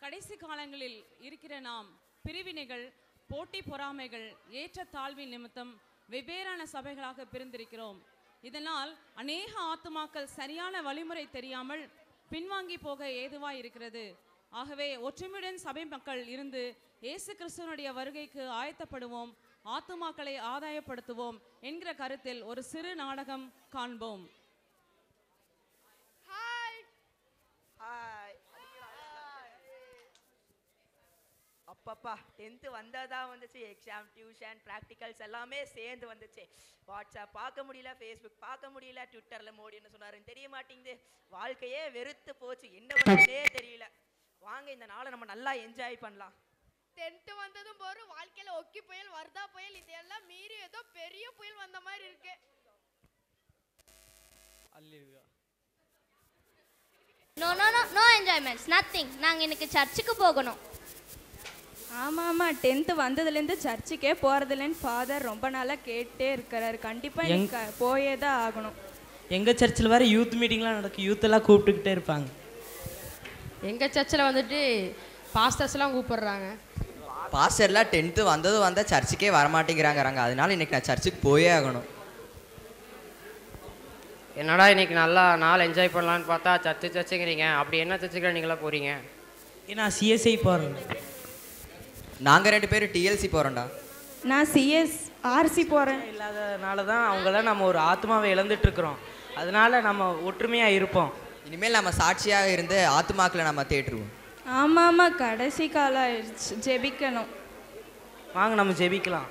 கடைசி காலங்களில் இருக்கிற நாம் பிரிவினைகள் போட்டி பொறாமைகள் ஏற்ற தாழ்வின் நிமித்தம் வெவ்வேறான சபைகளாக பிரிந்திருக்கிறோம் இதனால் அநேக ஆத்துமாக்கள் சரியான வழிமுறை தெரியாமல் பின்வாங்கி போக ஏதுவாய் இருக்கிறது ஆகவே ஒற்றுமையுடன் சபை மக்கள் இருந்து இயேசு கிறிஸ்துவனுடைய வருகைக்கு ஆயத்தப்படுவோம் ஆத்துமாக்களை ஆதாயப்படுத்துவோம் என்கிற கருத்தில் ஒரு சிறு நாடகம் காண்போம் ஹாய் ஹாய் அப்பப்பா டென்த்து வந்தாதான் வந்துச்சு எக்ஸாம் டியூஷன் ப்ராக்டிகல்ஸ் எல்லாமே சேர்ந்து வந்துச்சு வாட்ஸ்அப் பார்க்க முடியல ஃபேஸ்புக் பார்க்க முடியல ட்விட்டரில் மோடி என்ன சொன்னாருன்னு தெரிய மாட்டேங்குது வாழ்க்கையே வெறுத்து போச்சு என்ன பண்ணுறதே தெரியல வாங்க இந்த நாளை நம்ம நல்லா என்ஜாய் பண்ணலாம் டென்த்து வந்ததும் போறோம் வாழ்க்கையில ஒக்கி புயல் வர்தா புயல் இதெல்லாம் மீறி ஏதோ பெரிய புயல் வந்த மாதிரி இருக்கு no no no no enjoyments nothing நாங்கள் இன்னைக்கு சர்ச்சுக்கு போகணும் ஆமாம் ஆமாம் டென்த்து வந்ததுலேருந்து சர்ச்சுக்கே போகிறதில்லன்னு ஃபாதர் ரொம்ப நாளாக கேட்டே இருக்கிறாரு கண்டிப்பாக எங்- எனக்கு போயே தான் ஆகணும் எங்கள் சர்ச்சில் வேறு யூத் மீட்டிங்லாம் நடக்கும் யூத் எல்லாம் கூப்பிட்டுக்கிட்டே இருப்பாங்க எங்கள் சர்ச்சில் வந்துட்டு பாஸ்டர்ஸ்லாம் கூப்பிடுறாங்க பாஸ்டர்லாம் டென்த்து வந்ததும் வந்தால் சர்ச்சுக்கே வரமாட்டேங்கிறாங்கிறாங்க அதனால இன்னைக்கு நான் சர்ச்சுக்கு போயே ஆகணும் என்னடா இன்னைக்கு நல்லா நாள் என்ஜாய் பண்ணலான்னு பார்த்தா சர்ச்சு சர்ச்சுங்கிறீங்க அப்படி என்ன சர்ச்சுக்கு நீங்களாம் போகிறீங்க நான் சிஎஸ்ஐ போகிறேன் நாங்கள் ரெண்டு பேரும் டிஎல்சி போகிறோம்டா நான் சிஎஸ் ஆர்சி போகிறேன் இல்லாதனால தான் அவங்களாம் நம்ம ஒரு ஆத்மாவை இழந்துட்டு இருக்கிறோம் அதனால நம்ம ஒற்றுமையாக இருப்போம் இனிமேல் நம்ம சாட்சியாக இருந்து ஆத்துமாக்களை நம்ம தேற்றுவோம் ஆமாம் ஆமாம் கடைசி காலம் ஆயிடுச்சு ஜெபிக்கணும் வாங்க நம்ம ஜெபிக்கலாம்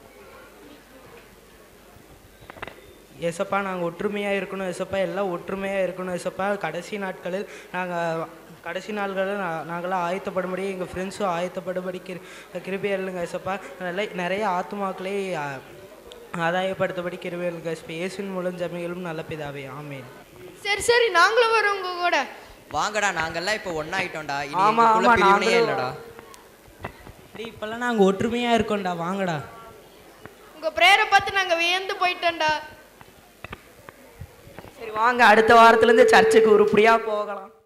ஏசப்பா நாங்கள் ஒற்றுமையாக இருக்கணும் ஏசப்பா எல்லாம் ஒற்றுமையாக இருக்கணும் ஏசப்பா கடைசி நாட்களில் நாங்கள் கடைசி நாள்களில் நா- நாங்களாம் ஆயத்தப்படும்படி எங்கள் ஃப்ரெண்ட்ஸும் ஆயத்தப்படும்படி கிரு கிருபியல்லுங்க ஏசப்பா நல்ல நிறைய ஆத்மாக்களை ஆ, ஆதாயப்படுத்தபடி கிருபியல்லுங்க ஏசப்பா இயேசுவின் மூலம் ஜமிகளும் நல்ல பிதாவே ஆமேன் சரி சரி நாங்களும் வரோம் உங்க கூட வாங்கடா நாங்கெல்லாம் இப்போ ஒன்றாயிட்டோம்டா இனி ஆமா, எங்களுக்குள்ள ஆமா, பிரிவினையே நாங்களும் இல்லைடா டேய் இப்போல்லாம் நாங்கள் ஒற்றுமையாக இருக்கோம்டா வாங்கடா உங்க பிரேயரை பார்த்து நாங்க வியந்து போயிட்டோம்டா சரி வாங்க அடுத்த வாரத்துலேருந்து சர்ச்சுக்கு உருப்படியாக போகலாம்